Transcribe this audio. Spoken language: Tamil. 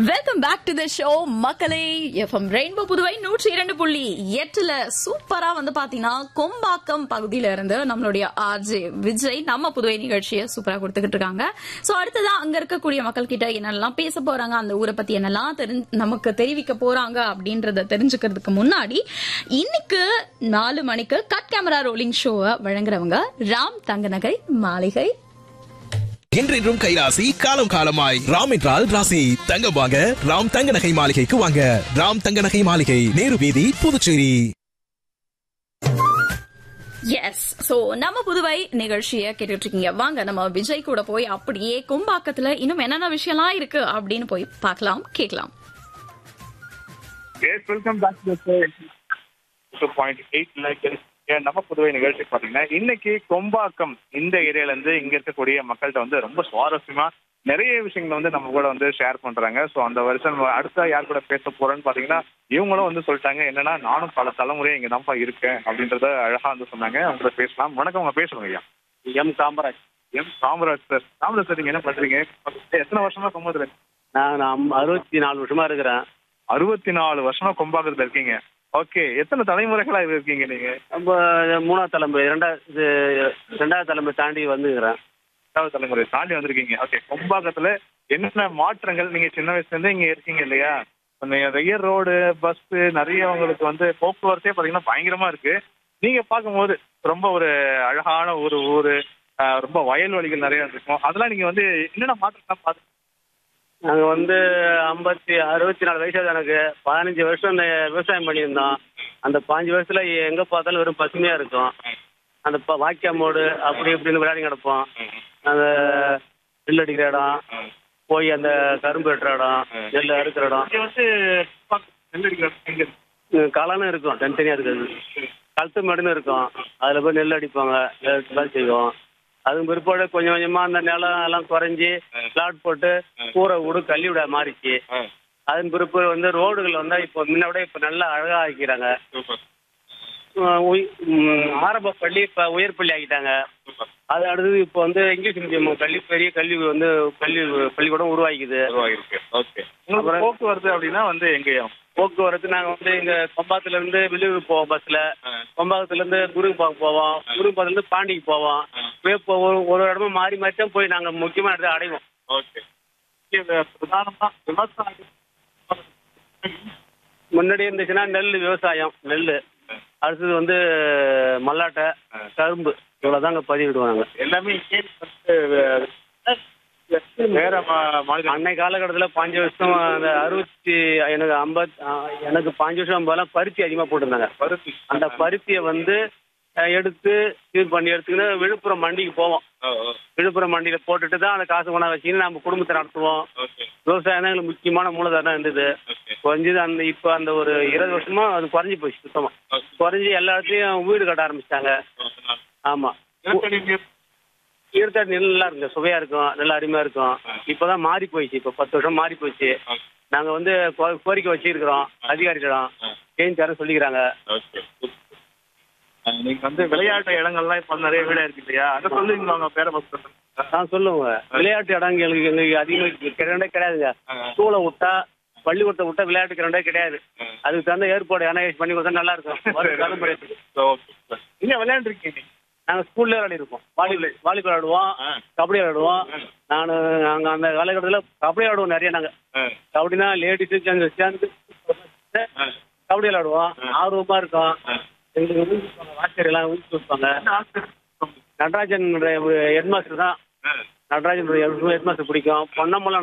Welcome back to the show மக்களே எஃப்எம் ரெயின்போ புதுவை நூற்றி இரண்டு புள்ளி எட்டுல சூப்பரா வந்து பாத்தீங்கன்னா கொம்பாக்கம் பகுதியில இருந்து நம்மளுடைய ஆர்ஜே விஜய் நம்ம புதுவை நிகழ்ச்சியை சூப்பரா கொடுத்துக்கிட்டு இருக்காங்க சோ அடுத்ததா அங்க இருக்கக்கூடிய மக்கள் கிட்ட என்னெல்லாம் பேச போறாங்க அந்த ஊரை பத்தி என்னெல்லாம் தெரிஞ்சு- நமக்கு தெரிவிக்க போறாங்க அப்படின்றத தெரிஞ்சுக்கிறதுக்கு முன்னாடி இன்னைக்கு நாலு மணிக்கு கட் கேமரா ரோலிங் ஷோவை வழங்குறவங்க ராம் தங்கநகை மாளிகை என்றென்றும் கைராசி காலம் காலமாய் ராம் என்றால் ராசி தங்கம் வாங்க ராம் தங்க நகை மாளிகைக்கு வாங்க ராம் தங்க நகை மாளிகை நேரு வீதி புதுச்சேரி எஸ் சோ நம்ம புதுவை நிகழ்ச்சியை கேட்டுட்டு இருக்கீங்க வாங்க நம்ம விஜய் கூட போய் அப்படியே கும்பாக்கத்துல இன்னும் என்னென்ன விஷயம்லாம் இருக்கு அப்படின்னு போய் பார்க்கலாம் கேட்கலாம் yes welcome back to two point எயிட்ல நம்ம புதுவை நிகழ்ச்சி பாத்தீங்கன்னா இன்னைக்கு கொம்பாக்கம் இந்த ஏரியால இருந்து இங்க இருக்கக்கூடிய மக்கள்கிட்ட வந்து ரொம்ப சுவாரஸ்யமா நிறைய விஷயங்களை வந்து நம்ம கூட வந்து ஷேர் பண்றாங்க ஸோ அந்த வருஷம் அடுத்த யார் கூட பேச போறேன்னு பாத்தீங்கன்னா இவங்களும் வந்து சொல்லிட்டாங்க என்னன்னா நானும் பல தலைமுறையா இங்க தான்ப்பா இருக்கேன் அப்படின்றத அழகா வந்து சொன்னாங்க அவங்க பேசலாம் வணக்கம் உங்க பேசுறோம் ஐயா M Kamaraj M Kamaraj sir Kamaraj sir நீங்க என்ன பண்றீங்க எத்தனை வருஷமா கொம்பத்துல நான் அம்- அறுபத்தி நாலு வருஷமா இருக்கிறேன் அறுபத்தி நாலு வருஷமா கொம்பாக்கத்துல இருக்கீங்க ஓகே எத்தனை தலைமுறைகளா இது இருக்கீங்க நீங்க நம்ம மூணாவது தலைமுறை இரண்டாவது இது ரெண்டாவது தலைமுறை தாண்டி வந்துக்கிறேன் ரெண்டாவது தலைமுறை தாண்டி வந்திருக்கீங்க ஓகே கொம்பாக்கத்துல என்னென்ன மாற்றங்கள் நீங்க சின்ன வயசுல இருந்து இங்க இருக்கீங்க இல்லையா நிறைய ரோடு பஸ் நிறைய உங்களுக்கு வந்து போக்குவரத்தே பாத்தீங்கன்னா பயங்கரமா இருக்கு நீங்க பார்க்கும்போது ரொம்ப ஒரு அழகான ஒரு ஊரு ஆஹ் ரொம்ப வயல்வெளிகள் நிறைய இருக்கும் அதெல்லாம் நீங்க வந்து என்னென்ன மாற்றம்லாம் பார்த்து நாங்கள் வந்து ஐம்பத்தி அறுபத்தி நாலு வயசு எனக்கு பதினஞ்சு வருஷம் இந்த விவசாயம் பண்ணியிருந்தோம் அந்த பாஞ்சு வருஷத்துல எங்கே பார்த்தாலும் வெறும் பசுமையாக இருக்கும் அந்த ப வாக்கியா மோடு அப்படி இப்படின்னு விளையாடி கிடப்போம் அந்த நெல் அடிக்கிற இடம் போய் அந்த கரும்பு வெட்டுற இடம் நெல் அறுக்கிற இடம் இங்க வந்து நெல் அடிக்கிற இடம் எங்க இருக்கு? களன்னு இருக்கும் தனித்தனியாக இருக்குது கழுத்து மடுன்னு இருக்கும் அதில் போய் நெல் அடிப்பாங்க எல்லாம் செய்வோம் அதுக்கு பிற்பாடு கொஞ்சம் கொஞ்சமாக அந்த நிலம் எல்லாம் குறைஞ்சி பிளாட் போட்டு கூரை வீடு கள்ளி விட மாறிச்சு அதன் பிற்பாடு வந்து ரோடுகள் வந்து இப்போ முன்ன விட இப்போ நல்லா அழகாக ஆக்கிக்கிறாங்க சூப்பர் அஹ் உய்- ம், ஆரம்ப பள்ளி இப்போ உயர் பள்ளி ஆக்கிட்டாங்க சூப்பர் அது அடுத்தது இப்போ வந்து இங்கிலீஷ் மீடியம் கல்வி பெரிய கல்வி வந்து கல்வி பள்ளிக்கூடம் உருவாக்கிக்குது உருவாகிருக்கு ஓகே உங்களுக்கு அப்புறம் போக்குவரத்து அப்படின்னா வந்து எங்கேயும் போக்குவரத்து நாங்கள் வந்து இங்கே கொம்பாத்துல இருந்து வெளியூர் போவோம் பஸ்ஸில் கொம்பாக்கத்துல இருந்து குருபாக்கம் போவோம் குருபாக்கத்துல இருந்து பாண்டிக்கு போவோம் போய் இப்போ ஒரு ஒரு இடமா மாறி மாறி தான் போய் நாங்கள் முக்கியமான இடத்த அடைவோம் ஓகே இங்க பிரதானமா விவசாயம் முன்னாடி இருந்துச்சுன்னா நெல் விவசாயம் நெல் அடுத்தது வந்து மல்லாட்டை கரும்பு இவ்வளோதாங்க பதிவிடுவாங்க எல்லாமே இங்கே வந்து வே- வேற மா- மாநிலம் அன்னை காலகட்டத்தில் பாஞ்சு வருஷம் அந்த அறுபத்தி எனக்கு ஐம்பத் எனக்கு பாஞ்சு வருஷம் ஐம்பதெல்லாம் பருத்தி அதிகமாக போட்டிருந்தாங்க பருத்தி அந்த பருத்தியை வந்து அஹ், எடுத்து இது பண்ணி எடுத்துக்கின்னு விழுப்புரம் மண்டிக்கு போவோம் ஓ, ஓ, விழுப்புரம் மண்டியில் போட்டுட்டு தான் அந்த காசு கொண்டா வச்சுக்கின்னு நம்ம குடும்பத்தை நடத்துவோம் ஓகே விவசாயம் தான் எங்களுக்கு முக்கியமான மூலதனம் இருந்தது ஓகே குறைஞ்சது அந்த இப்போ அந்த ஒரு இருபது வருஷமா அது குறைஞ்சி போச்சு சுத்தமாக ஓகே. குறைஞ்சி எல்லா இடத்துலையும் வீடு கட்ட ஆரம்பிச்சிட்டாங்க ஓ, அதனால. ஆமாம் நிலத்தடி நீர் ஈரத்தடி நெல் நல்லா இருக்கும் சுவையாக இருக்கும் நல்லா அருமையாக இருக்கும் இப்போ தான் மாறி போயிடுச்சு இப்போ பத்து வருஷம் மாறி போச்சு ஓகே. நாங்கள் வந்து கோ- கோரிக்கை வச்சிருக்கிறோம் அதிகாரிகளிடம் சேஞ்ச் தரேன் சொல்லிக்கிறாங்க ஓகே அஹ் நீங்க வந்து விளையாட்டு இடங்கள்லாம் இப்ப நிறைய வீடா இருக்கு இல்லையா அதை சொல்லுங்க அவங்க பேர பஸ் நான் சொல்லுவேன் விளையாட்டு இடம் எங்களுக்கு எங்களுக்கு அதிகமாக கிரண்டே கிடையாதுங்க ஸ்கூலை விட்டா பள்ளிக்கூடத்தை விட்டா விளையாட்டு கிரண்டே கிடையாது அதுக்கு தகுந்த ஏற்பாடு ஏன்னா பண்ணி கொடுத்தா நல்லா இருக்கும் வரும் தலைமுறைக்கு ஓகே நீங்க விளையாண்டுருக்கீங்க நாங்கள் ஸ்கூல்ல விளையாடி இருப்போம் வாலிபால் வாலிபால் விளையாடுவோம் ஆ. கபடி விளையாடுவோம் நான் நாங்கள் அந்த காலகட்டத்தில் கபடி விளையாடுவோம் நிறைய நாங்கள் கபடினா லேடிஸு சேர்ந்து சேர்ந்து கபடி விளையாடுவோம் ஆர்வமாக இருக்கும் எங்களுக்கு ஊக்கி கொடுப்பாங்க வாத்தியார் எல்லாம் ஊக்கி கொடுப்பாங்க நடராஜன் ஹெட் மாஸ்டர் தான் நடராஜன் ஹெட் மாஸ்டர் பிடிக்கும் பொன்னம்பலம்